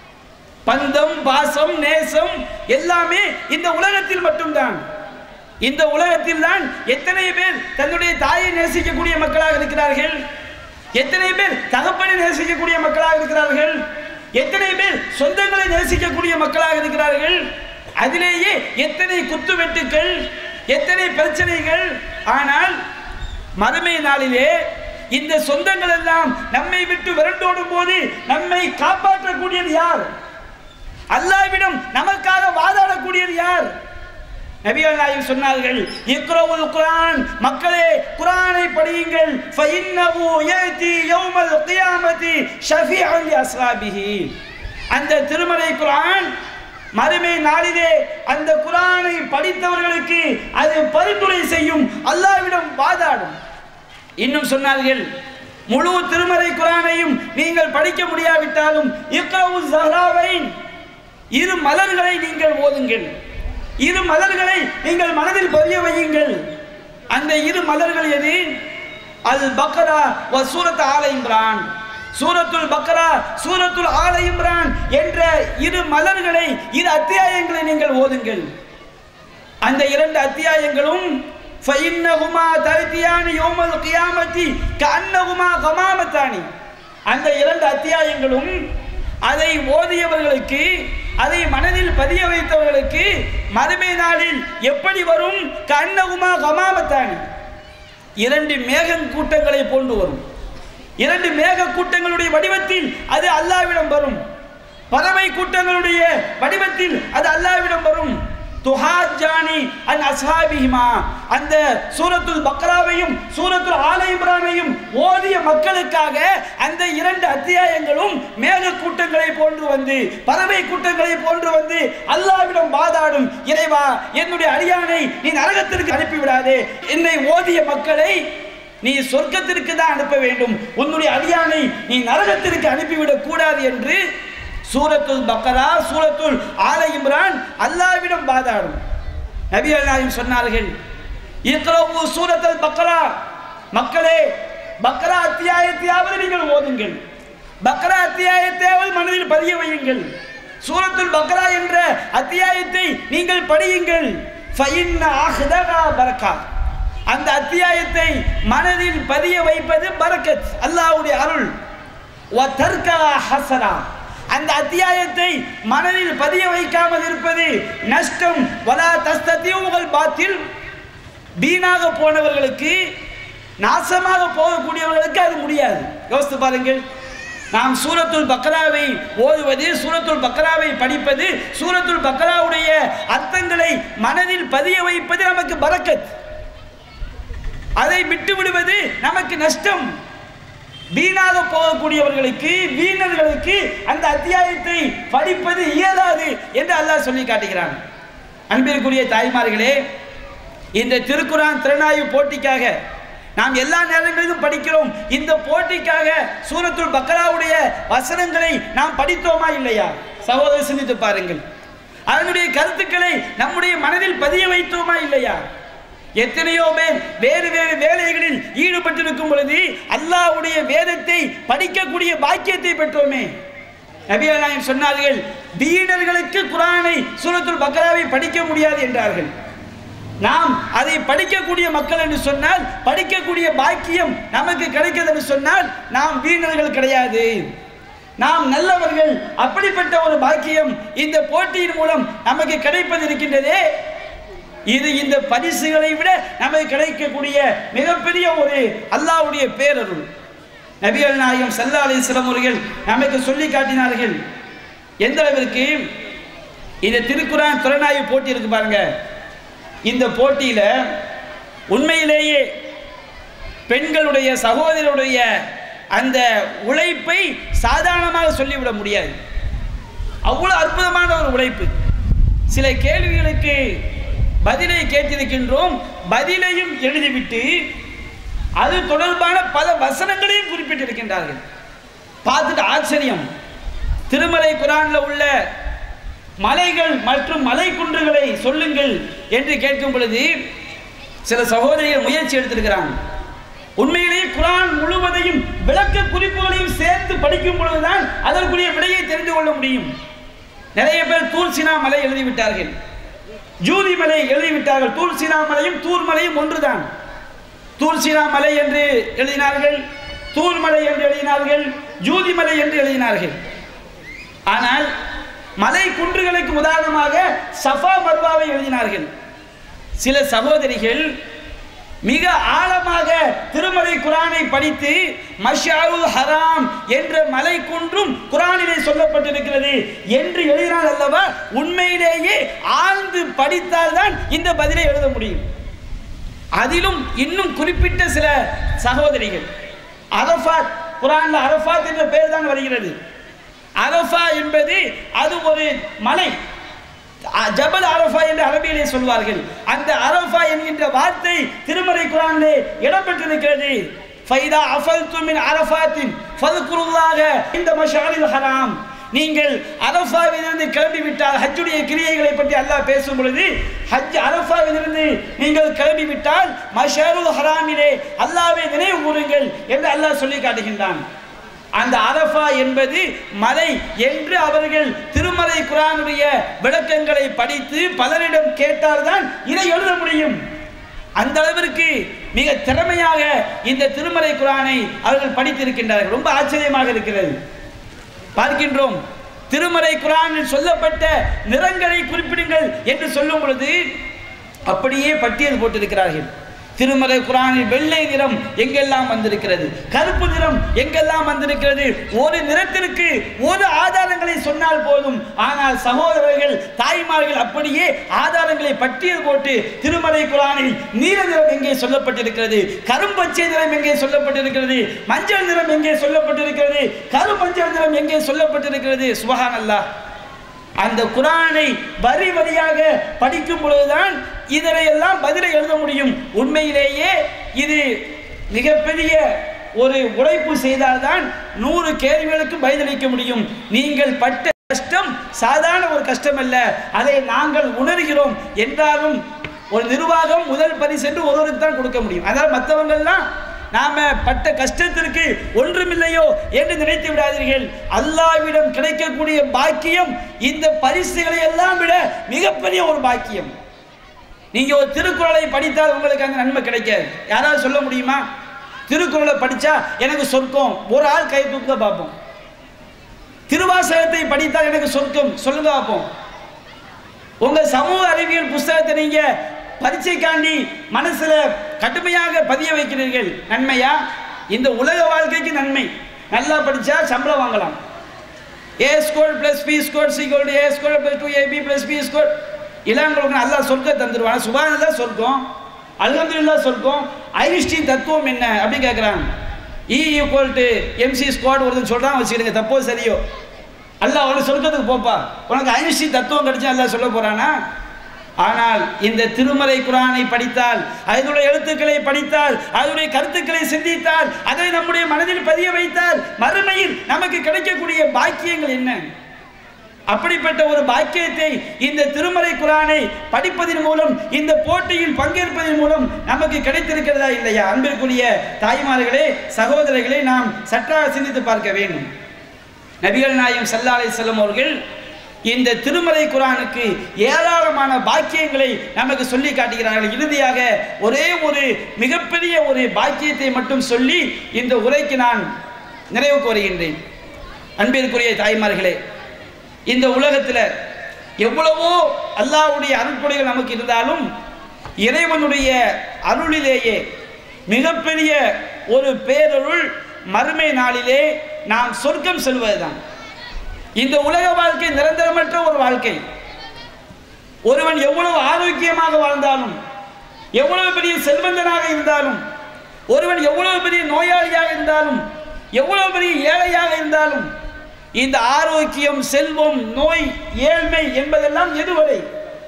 பந்தம் பாசம் நேசம் எல்லாமே இந்த உலகத்தில் மட்டும்தான் இந்த உலகத்தில் தான் எத்தனை பேர் தன்னுடைய தாயை நேசிக்கக்கூடிய மக்களாக இருக்கிறார்கள் எத்தனை பேர் தகப்பனை நேசிக்கக்கூடிய மக்களாக இருக்கிறார்கள் எத்தனை பேர் சொந்தங்களை நேசிக்கக்கூடிய மக்களாக இருக்கிறார்கள் அதிலேயே எத்தனை குத்துவெட்டுக்கள் எத்தனை பிரச்சனைகள் ஆனால் மறுமை நாளிலே இந்த சொந்தங்கள் எல்லாம் நம்மை விட்டு விரண்டோடும் போது நம்மை காப்பாற்றக்கூடியது யார் அல்லாவிடம் நமக்காக வாதாடக்கூடியது யார் நபிகள் நாயகம் சொன்னார்கள் இக்ரவுல் குர்ஆன் மக்களே குர்ஆனை படியுங்கள் ஃபஇன்னஹு யஅதி யௌமல் கியாமத்தி ஷஃபீஅன் லி அஸ்ஹாபிஹி அந்த திருமலை குர்ஆன் மறுமை நாளிலே அந்த குர்ஆனை படித்தவர்களுக்கு அது பரிந்துரை செய்யும் அல்லாஹ்விடம் வாதாடும் இன்னும் சொன்னார்கள் முழு திருமறை குரானையும் நீங்கள் படிக்க முடியாவிட்டாலும் இக்ரவு ஜஹ்ராவைன் இரு மலர்களை நீங்கள் ஓதுங்கள் இரு மலர்களை நீங்கள் மனதில் பதிய வையுங்கள் அந்த இரு மலர்கள் எது அல் பக்ரா வ சூரத் ஆல இம்ரான் சூரத்துல் பக்ரா சூரத்துல் ஆல இம்ரான் என்ற இரு மலர்களை இரு அத்தியாயங்களை நீங்கள் ஓதுங்கள் அந்த இரண்டு அத்தியாயங்களும் ஃபைன்னஹுமா தரித்தியானி யோமல் கியாமத்தி கன்னஹுமா கமாமத்தானி அந்த இரண்டு அத்தியாயங்களும் அதை ஓதியவர்களுக்கு அதை மனதில் பதிய வைத்தவர்களுக்கு மறுமை நாளில் எப்படி வரும் கண்ணகுமா கமாமத்தானி இரண்டு மேகங் கூட்டங்களை போன்று வரும் இரண்டு மேக கூட்டங்களுடைய வடிவத்தில் அது அல்லாவிடம் வரும் பறவை கூட்டங்களுடைய வடிவத்தில் அது அல்லாவிடம் வரும் துஹாஜானி அன் அஸ்ஹாபிஹிமா அந்த சூரத்துல் பக்ராவையும் சூரத்துல் ஆல இம்ரானையும் ஓதிய மக்களுக்காக அந்த இரண்டு அத்தியாயங்களும் மேக கூட்டங்களை போன்று வந்து பறவை கூட்டங்களை போன்று வந்து அல்லாவிடம் வாதாடும் இறைவா என்னுடைய அடியானை நீ நரகத்திற்கு அனுப்பிவிடாதே என்னை ஓதிய மக்களை நீ சொர்க்கத்திற்கு தான் அனுப்ப வேண்டும் உன்னுடைய அடியானை நீ நரகத்திற்கு அனுப்பிவிடக் கூடாது என்று சூரத்துல் பக்கரா சூரத்துல் ஆல இம்ரான் அல்லாவிடம் வாதாடும் நபிகள் நாயகம் சொன்னார்கள் இக்ரவு சூரத்துல் பக்கரா மக்களே பக்கரா அத்தியாயத்தையாவது நீங்கள் ஓதுங்கள் பக்கரா அத்தியாயத்தையாவது மனதில் பதிய வையுங்கள் சூரத்துல் பக்கரா என்ற அத்தியாயத்தை நீங்கள் படியுங்கள் ஃபைன்ன ஆஹ்தகா பரக்கா அந்த அத்தியாயத்தை மனதில் பதிய வைப்பது பரக்கத் அல்லாஹ்வுடைய அருள் வ தர்கா ஹசனா அந்த அத்தியாயத்தை மனதில் பதிய வைக்காமல் இருப்பது நஷ்டம் வலா தஸ்தத்தியுங்கள் பாத்தில் வீணாக போனவர்களுக்கு நாசமாக போகக்கூடியவர்களுக்கு அது முடியாது யோசித்து பாருங்கள் நாம் சூரத்துல் பக்ராவை ஓதுவது சூரத்துல் பக்ராவை படிப்பது சூரத்துல் பக்ராவுடைய அர்த்தங்களை மனதில் பதிய வைப்பது நமக்கு பரக்கத் அதை விட்டு விடுவது நமக்கு நஷ்டம் வீணாக போகக்கூடியவர்களுக்கு வீணர்களுக்கு அந்த அத்தியாயத்தை படிப்பது இயலாது என்று அல்லாஹ் சொல்லி காட்டுகிறான் அன்பிற்குரிய தாய்மார்களே இந்த திருக்குரான் திறனாய்வு போட்டிக்காக நாம் எல்லா நேரங்களிலும் படிக்கிறோம் இந்த போட்டிக்காக சூரத்துல் பக்கராவுடைய வசனங்களை நாம் படித்தோமா இல்லையா சகோதரர் சிந்தித்து பாருங்கள் அதனுடைய கருத்துக்களை நம்முடைய மனதில் பதிய வைத்தோமா இல்லையா எத்தனையோ பேர் வேறு வேறு வேலைகளில் ஈடுபட்டிருக்கும் பொழுது அல்லாஹ்வுடைய வேதத்தை படிக்கக்கூடிய பாக்கியத்தை பெற்றோமே நபிகள் நாயகம் சொன்னார்கள் வீணர்களுக்கு குரானை சூரத்துல் பக்ராவை படிக்க முடியாது என்றார்கள் நாம் அதை படிக்கக்கூடிய மக்கள் என்று சொன்னால் படிக்கக்கூடிய பாக்கியம் நமக்கு கிடைக்கிறது என்று சொன்னால் நாம் வீணர்கள் கிடையாது நாம் நல்லவர்கள் அப்படிப்பட்ட ஒரு பாக்கியம் இந்த போட்டியின் மூலம் நமக்கு கிடைப்பது இருக்கின்றதே இது இந்த பரிசுகளை விட நமக்கு கிடைக்கக்கூடிய மிகப்பெரிய ஒரு அல்லாஹ்வுடைய பேரருள் நபிகள் நாயகம் சல்லா அலிஸ்லாம் அவர்கள் நமக்கு சொல்லி காட்டினார்கள் எந்த அளவிற்கு இந்த திருக்குறான் திறனாய்வு போட்டி இருக்கு பாருங்க இந்த போட்டியில உண்மையிலேயே பெண்களுடைய சகோதரருடைய அந்த உழைப்பை சாதாரணமாக சொல்லிவிட முடியாது அவ்வளவு அற்புதமான ஒரு உழைப்பு சில கேள்விகளுக்கு பதிலை கேட்டிருக்கின்றோம் பதிலையும் எழுதிவிட்டு அது தொடர்பான பல வசனங்களையும் குறிப்பிட்டிருக்கின்றார்கள் பார்த்துட்டு ஆச்சரியம் திருமலை குரான்ல உள்ள மலைகள் மற்றும் மலை குன்றுகளை சொல்லுங்கள் என்று கேட்கும் பொழுது சில சகோதரிகள் முயற்சி எடுத்திருக்கிறாங்க உண்மையிலேயே குரான் முழுவதையும் விளக்க குறிப்புகளையும் சேர்த்து படிக்கும் பொழுதுதான் அதற்குரிய விடையை தெரிந்து கொள்ள முடியும் நிறைய பேர் தூர்சினா மலை எழுதிவிட்டார்கள் ஜூதி மலை எழுதிவிட்டார்கள் தூர்சினா மலையும் தூர் மலையும் ஒன்றுதான் தூர்சினா மலை என்று எழுதினார்கள் தூர் மலை என்று எழுதினார்கள் ஜூதி மலை என்று எழுதினார்கள் ஆனால் மலை குன்றுகளுக்கு உதாரணமாக சஃபா மர்வாவை எழுதினார்கள் சில சகோதரிகள் மிக ஆழமாக திருமலை குரானை படித்து மஷாருல் ஹராம் என்ற மலை குன்றும் குரானிலே சொல்லப்பட்டிருக்கிறது என்று எழுதினால் அல்லவா உண்மையிலேயே ஆழ்ந்து படித்தால்தான் இந்த பதிலை எழுத முடியும் அதிலும் இன்னும் குறிப்பிட்ட சில சகோதரிகள் அரஃபாத் குரான்ல அரஃபாத் என்ற பெயர் தான் வருகிறது அரஃபா என்பது அது ஒரு மலை அ- ஜபல் அரஃபா என்று அரபியிலே சொல்வார்கள் அந்த அரஃபா என்கின்ற வார்த்தை திருமறை குரானிலே இடம்பெற்றிருக்கிறது ஃபைதா அஃபல்து மின் அரஃபாத்தின் ஃபதுகுருல்லாக இந்த மஷாரில் ஹராம் நீங்கள் அரஃபாவிலிருந்து கிளம்பி விட்டால் ஹஜ்ஜுடைய கிரியைகளை பற்றி அல்லாஹ் பேசும் பொழுது ஹஜ் அரஃபாவிலிருந்து நீங்கள் கிளம்பி விட்டால் மஷாருல் ஹராமிலே அல்லாஹ்வை நினைவு கூறுங்கள் என்று அல்லாஹ் சொல்லி காட்டுகின்றான் அந்த அரஃபா என்பது மலை என்று அவர்கள் திருமலை குரானுடைய விளக்கங்களை படித்து பலரிடம் கேட்டால்தான் இதை எழுத முடியும் அந்த அளவிற்கு மிக திறமையாக இந்த திருமலை குரானை அவர்கள் படித்திருக்கின்றார்கள் ரொம்ப ஆச்சரியமாக இருக்கிறது பார்க்கின்றோம் திருமறை குரானில் சொல்லப்பட்ட நிறங்களை குறிப்பிடுங்கள் என்று சொல்லும் பொழுது அப்படியே பட்டியல் போட்டிருக்கிறார்கள் திருமறை குரானில் வெள்ளை நிறம் எங்கெல்லாம் வந்திருக்கிறது கருப்பு நிறம் எங்கெல்லாம் வந்திருக்கிறது ஒரு நிறத்திற்கு ஒரு ஆதாரங்களை சொன்னால் போதும் ஆனால் சகோதரர்கள் தாய்மார்கள் அப்படியே ஆதாரங்களை பட்டியல் போட்டு திருமறை குரானில் நீல நிறம் எங்கே சொல்லப்பட்டிருக்கிறது கரும்பச்சை நிறம் எங்கே சொல்லப்பட்டிருக்கிறது மஞ்சள் நிறம் எங்கே சொல்லப்பட்டிருக்கிறது கருமஞ்சள் நிறம் எங்கே சொல்லப்பட்டிருக்கிறது சுபஹான் அல்லாஹ் அந்த குரானை வரி வரியாக படிக்கும் பொழுதுதான் இதனையெல்லாம் பதிலை எழுத முடியும் உண்மையிலேயே இது மிகப்பெரிய ஒரு உழைப்பு செய்தால்தான் நூறு கேள்விகளுக்கு பதிலளிக்க முடியும் நீங்கள் பட்ட கஷ்டம் சாதாரண ஒரு கஷ்டம் அல்ல அதை நாங்கள் உணர்கிறோம் என்றாலும் ஒரு நிர்வாகம் முதல் பரிசு என்று ஒருவருக்கு தான் கொடுக்க முடியும் அதனால் மற்றவங்கள்லாம் நாம பட்ட கஷ்டத்திற்கு ஒன்றுமில்லையோ என்று நினைத்து விடாதீர்கள் அல்லாவிடம் கிடைக்கக்கூடிய பாக்கியம் இந்த பரிசுகளை எல்லாம் விட மிகப்பெரிய ஒரு பாக்கியம் நீங்க ஒரு திருக்குறளை படித்தால் உங்களுக்கு அந்த நன்மை கிடைக்காது யாராவது சொல்ல முடியுமா திருக்குறளை படிச்சா எனக்கு சொர்க்கம் ஒரு ஆள் கை தூக்க பார்ப்போம் திருவாசகத்தை படித்தால் எனக்கு சொர்க்கம் சொல்லுங்க பார்ப்போம் உங்க சமூக அறிவியல் புஸ்தகத்தை நீங்க பரீட்சைக்காண்டி மனசுல கடுமையாக பதிய வைக்கிறீர்கள் நன்மையா இந்த உலக வாழ்க்கைக்கு நன்மை நல்லா படித்தா சம்பளம் வாங்கலாம் A score plus B score C gold A score plus two AB plus B score இளங்களுக்கு நல்லா சொர்க்கம் தந்துடுவான் சுபானதா சொர்க்கம் அல்ஹம்துலில்லா சொர்க்கம் ஐன்ஸ்டீன் தத்துவம் என்ன அப்படி கேட்குறாங்க E equal to MC squared ஒருத்தன் சொல்கிறான் வச்சுக்கிடுங்க தப்போ சரியோ அல்லாஹ் அவனை சொர்க்கத்துக்கு போப்பா உனக்கு ஐன்ஸ்டீன் தத்துவம் கிடைச்சா அல்லாஹ் சொல்ல போகிறானா ஆனால் இந்த திருமறை குரானை படித்தால் அதனுடைய எழுத்துக்களை படித்தால் அதனுடைய கருத்துக்களை சிந்தித்தால் அதை நம்முடைய மனதில் பதிய வைத்தால் மறுமையில் நமக்கு கிடைக்கக்கூடிய பாக்கியங்கள் என்ன அப்படிப்பட்ட ஒரு பாக்கியத்தை இந்த திருமறை குரானை படிப்பதன் மூலம் இந்த போட்டியில் பங்கேற்பதன் மூலம் நமக்கு கிடைத்திருக்கிறதா இல்லையா அன்பிற்குரிய தாய்மார்களே சகோதரர்களே நாம் சற்றாக சிந்தித்து பார்க்க வேண்டும் நபிகள் நாயம் சல்லா அலிஸ்லம் அவர்கள் இந்த திருமறை குரானுக்கு ஏராளமான பாக்கியங்களை நமக்கு சொல்லி காட்டுகிறார்கள் இறுதியாக ஒரே ஒரு மிகப்பெரிய ஒரு பாக்கியத்தை மட்டும் சொல்லி இந்த உரைக்கு நான் நிறைவுக்கு வருகின்றேன் அன்பிற்குரிய தாய்மார்களே இந்த உலகத்தில் எவ்வளவோ அல்லாஹ்வுடைய அருட்கொடைகள் நமக்கு இருந்தாலும் இறைவனுடைய அருளிலேயே மிகப்பெரிய ஒரு பேரருள் மறுமை நாளிலே நாம் சொர்க்கம் செல்வதுதான் இந்த உலக வாழ்க்கை நிரந்தரமற்ற ஒரு வாழ்க்கை ஒருவன் எவ்வளவு ஆரோக்கியமாக வாழ்ந்தாலும் எவ்வளவு பெரிய செல்வந்தனாக இருந்தாலும் ஒருவன் எவ்வளவு பெரிய நோயாளியாக இருந்தாலும் எவ்வளவு பெரிய ஏழையாக இருந்தாலும் இந்த ஆரோக்கியம் செல்வம் நோய் ஏழ்மை என்பதெல்லாம் எதுவரை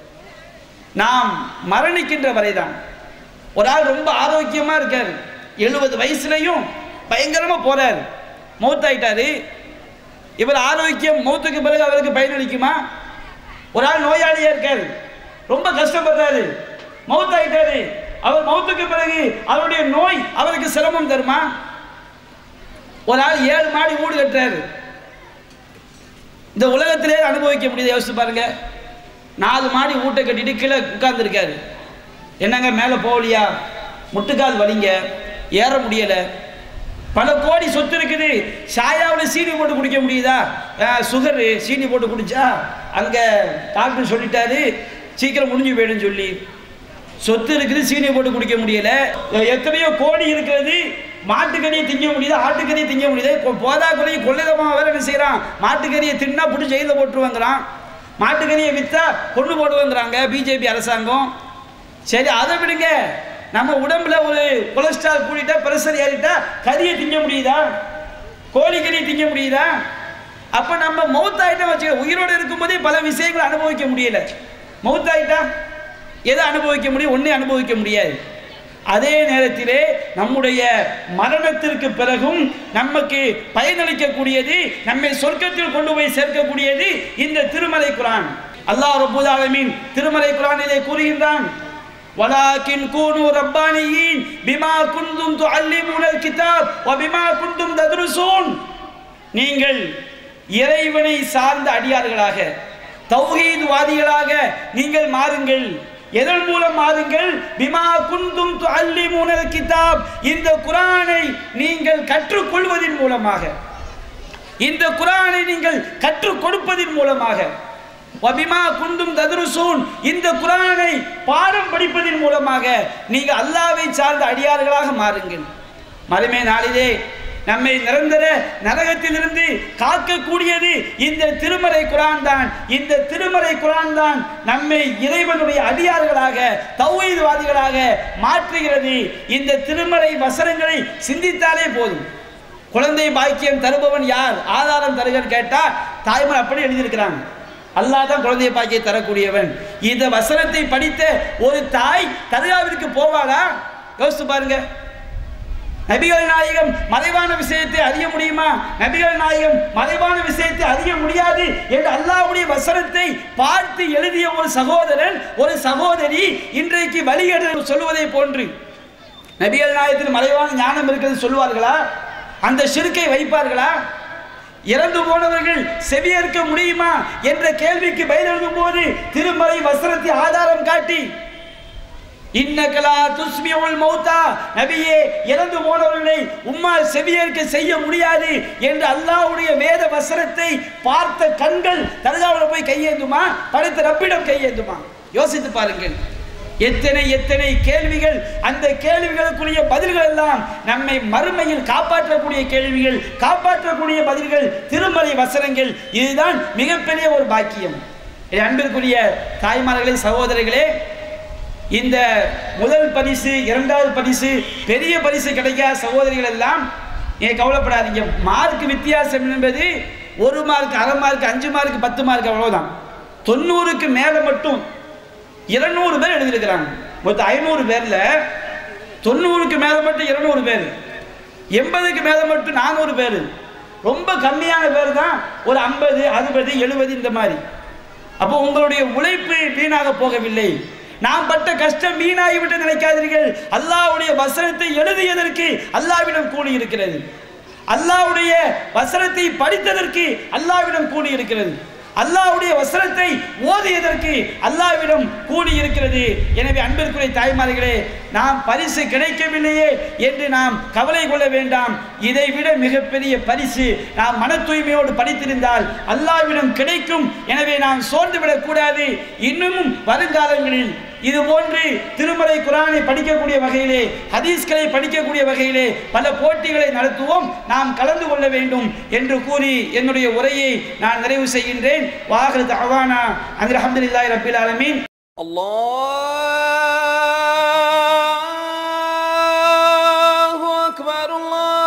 நாம் மரணிக்கின்ற வரைதான் ஒரு ஆள் ரொம்ப ஆரோக்கியமா இருக்கார் எழுபது வயசுலையும் பயங்கரமா போறார் மௌத்தாயிட்டாரு இவர் ஆரோக்கியம் மௌத்துக்கு பிறகு அவருக்கு பயனளிக்குமா ஒரு ஆள் நோயாளியா இருக்காரு ரொம்ப கஷ்டப்படுறாரு மௌத்தாயிட்டாரு அவர் மௌத்துக்கு பிறகு அவருடைய நோய் அவருக்கு சிரமம் தருமா ஒரு ஆள் ஏழு மாடி வீடு கட்டுறாரு இந்த உலகத்திலே அனுபவிக்க முடியுது யோசிச்சு பாருங்க நாலு மாடி வீட்டை கட்டிட்டு கீழே உட்கார்ந்துருக்காரு என்னங்க மேலே போகலையா முட்டுக்கால் வலிங்க ஏற முடியலை பல கோடி சொத்து இருக்குது சாயாவில் சீனி போட்டு குடிக்க முடியுதா சுகரு சீனி போட்டு குடிச்சா அங்கே டாக்டர் சொல்லிட்டாரு சீக்கிரம் முடிஞ்சு போயிடுன்னு சொல்லி சொத்து இருக்குது சீனி போட்டு குடிக்க முடியல எத்தனையோ கோடி இருக்கிறது மாட்டுக்கறியை திங்க முடியுது ஆட்டுக்கறியை திங்க முடியுது கொ- போதா குறைய கொள்ளைதமாக வேற என்ன செய்கிறான் மாட்டுக்கறியை தின்னா பிடிச்சி ஜெயிலில் போட்டுருவாங்கிறான் மாட்டுக்கறியை விற்றா கொண்டு போடுவாங்கிறாங்க பிஜேபி அரசாங்கம் சரி அதை விடுங்க நம்ம உடம்புல ஒரு கொலஸ்ட்ரால் கூடிட்டா பிரஷர் ஏறிட்டா கறியை திங்க முடியுதா கோழிக்கறியை திங்க முடியுதா அப்போ நம்ம மௌத்தாயிட்டா வச்சுக்க உயிரோடு இருக்கும்போதே பல விஷயங்களை அனுபவிக்க முடியல மௌத்தாயிட்டா எதை அனுபவிக்க முடியும் ஒன்றே அனுபவிக்க முடியாது அதே நேரத்திலே நம்முடைய மரணத்திற்கு பிறகும் நமக்கு பயனளிக்கக்கூடியது நம்மை சொர்க்கத்தில் கொண்டு போய் சேர்க்கக்கூடியது இந்த திருமலை குரான் அல்லாஹ் ரப்பல் ஆலமீன் திருமலை குரானிலே கூறுகின்றான் ولكن كونوا ربانيين بما كنتم تعلمون الكتاب وبما كنتم تدرسون நீங்கள் இறைவனை சார்ந்த அடியார்களாக தௌஹீத் வாதிகளாக நீங்கள் மாறுங்கள் எதன் மூலம் மாறுங்கள் பிமா குந்தும் துஅல்லிமூனல் கிதாப் இந்த குரானை நீங்கள் கற்றுக்கொள்வதன் மூலமாக இந்த குரானை நீங்கள் கற்றுக் கொடுப்பதன் மூலமாக வபிமா குந்தும் ததுருசூன் இந்த குரானை பாடம் படிப்பதன் மூலமாக நீங்கள் அல்லாவை சார்ந்த அடியார்களாக மாறுங்கள் மறுமை நாளிலே நம்மை நிரந்தர நரகத்திலிருந்து காக்கக்கூடியது இந்த திருமறை குரான் தான் இந்த திருமறை குரான் தான் நம்மை இறைவனுடைய அடியார்களாக தௌஹீத்வாதிகளாக மாற்றுகிறது இந்த திருமறை வசனங்களை சிந்தித்தாலே போதும் குழந்தை பாக்கியம் தருபவன் யார் ஆதாரம் தருகன்னு கேட்டா தாய்மர் அப்படி எழுதியிருக்கிறாங்க அல்லாஹ் தான் குழந்தை பாக்கியம் தரக்கூடியவன் இந்த வசனத்தை படித்த ஒரு தாய் தர்காவிற்கு போவாளா யோசித்து பாருங்க நபிகள் நாயகம் மறைவான விஷயத்தை அறிய முடியுமா நபிகள் நாயகம் மறைவான விஷயத்தை அறிய முடியாது என்று அல்லாஹ்வுடைய வசனத்தை பார்த்து எழுதிய ஒரு சகோதரன் ஒரு சகோதரி இன்றைக்கு வழிகேடு சொல்வதை போன்று நபிகள் நாயகத்தில் மறைவான ஞானம் இருக்கிறது சொல்வார்களா அந்த சிறுக்கை வைப்பார்களா இறந்து போனவர்கள் செவியேற்க முடியுமா என்ற கேள்விக்கு பதிலெழுதும் போது திருமறை வசனத்தை ஆதாரம் காட்டி இன்னகலா துஸ்மியுல் மௌத்தா நபியே இறந்து போனவர்களை உம்மால் செவியேற்க செய்ய முடியாது என்று அல்லாஹ்வுடைய வேத வசனத்தை பார்த்த கண்கள் தர்காவில் போய் கையேந்துமா படைத்த ரப்பிடம் கையேந்துமா யோசித்து பாருங்கள் எத்தனை எத்தனை கேள்விகள் அந்த கேள்விகளுக்குரிய பதில்கள் எல்லாம் நம்மை மறுமையில் காப்பாற்றக்கூடிய கேள்விகள் காப்பாற்றக்கூடிய பதில்கள் திருமலை வசனங்கள் இதுதான் மிகப்பெரிய ஒரு பாக்கியம் என் அன்பிற்குரிய தாய்மார்களே சகோதரர்களே இந்த முதல் பரிசு இரண்டாவது பரிசு பெரிய பரிசு கிடைக்காத சகோதரிகள் எல்லாம் நீங்க கவலைப்படாதீங்க மார்க் வித்தியாசம் என்பது ஒரு மார்க் அரை மார்க் அஞ்சு மார்க் பத்து மார்க் அவ்வளவுதான் தொண்ணூறுக்கு மேலே மட்டும் இருநூறு பேர் எழுதியிருக்கிறாங்க மொத்தம் ஐநூறு பேர்ல தொண்ணூறுக்கு மேலே மட்டும் இருநூறு பேர் எண்பதுக்கு மேலே மட்டும் நானூறு பேர் ரொம்ப கம்மியான பேர் தான் ஒரு ஐம்பது அறுபது எழுபது இந்த மாதிரி அப்போ உங்களுடைய உழைப்பு வீணாக போகவில்லை நாம் பட்ட கஷ்டம் வீணாகிவிட்டு நினைக்காதீர்கள் அல்லாஹ்வுடைய வசனத்தை எழுதியதற்கு அல்லாஹ்விடம் கூலி இருக்கிறது அல்லாஹ்வுடைய வசனத்தை படித்ததற்கு அல்லாஹ்விடம் கூலி இருக்கிறது அல்லாஹ்வுடைய வசனத்தை ஓதியதற்கு அல்லாஹ்விடம் கூலி இருக்கிறது எனவே அன்பிற்குரிய தாய்மார்களே நாம் பரிசு கிடைக்கவில்லையே என்று நாம் கவலை கொள்ள வேண்டாம் இதை விட மிகப்பெரிய பரிசு நாம் மன தூய்மையோடு படித்திருந்தால் அல்லாஹ்விடம் கிடைக்கும் எனவே நாம் சோர்ந்து விடக்கூடாது இன்னமும் வருங்காலங்களில் இது போன்று திருமலை குரானை படிக்கக்கூடிய வகையிலே ஹதீஸ்களை படிக்கக்கூடிய வகையிலே பல போட்டிகளை நடத்துவோம் நாம் கலந்து கொள்ள வேண்டும் என்று கூறி என்னுடைய உரையை நான் நிறைவு செய்கின்றேன் வாஹர் தவானா அந்திர அஹமதுல்லாஹி ரபில் ஆலமீன் الله أكبر الله